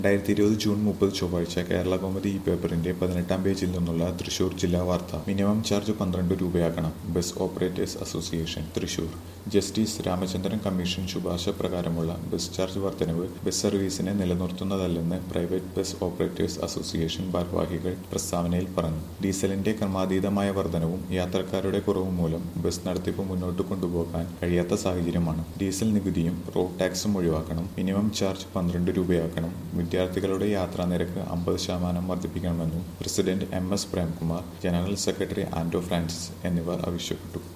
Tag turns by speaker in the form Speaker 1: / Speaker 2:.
Speaker 1: രണ്ടായിരത്തി ഇരുപത് ജൂൺ മുപ്പത് ചൊവ്വാഴ്ച കേരള കൗമുദി ഈ പേപ്പറിന്റെ പതിനെട്ടാം പേജിൽ നിന്നുള്ള തൃശൂർ ജില്ലാ വാർത്ത മിനിമം ചാർജ് പന്ത്രണ്ട് രൂപയാക്കണം bus operators association Thrissur justice Ramachandran commission ശുപാർശ പ്രകാരമുള്ള ബസ് ചാർജ് വർധനവ് ബസ് സർവീസിനെ നിലനിർത്തുന്നതല്ലെന്ന് പ്രൈവറ്റ് ബസ് ഓപ്പറേറ്റേഴ്സ് അസോസിയേഷൻ ഭാരവാഹികൾ പ്രസ്താവനയിൽ പറഞ്ഞു ഡീസലിന്റെ ക്രമാതീതമായ വർധനവും യാത്രക്കാരുടെ കുറവും മൂലം ബസ് നടത്തിപ്പ് മുന്നോട്ട് കൊണ്ടുപോകാൻ കഴിയാത്ത സാഹചര്യമാണ് ഡീസൽ നികുതിയും റോഡ് ടാക്സും ഒഴിവാക്കണം മിനിമം ചാർജ് പന്ത്രണ്ട് രൂപയാക്കണം വിദ്യാർത്ഥികളുടെ യാത്രാ നിരക്ക് അമ്പത് ശതമാനം വർദ്ധിപ്പിക്കണമെന്നും president M S Premkumar general secretary Anto Francis എന്നിവർ ആവശ്യപ്പെട്ടു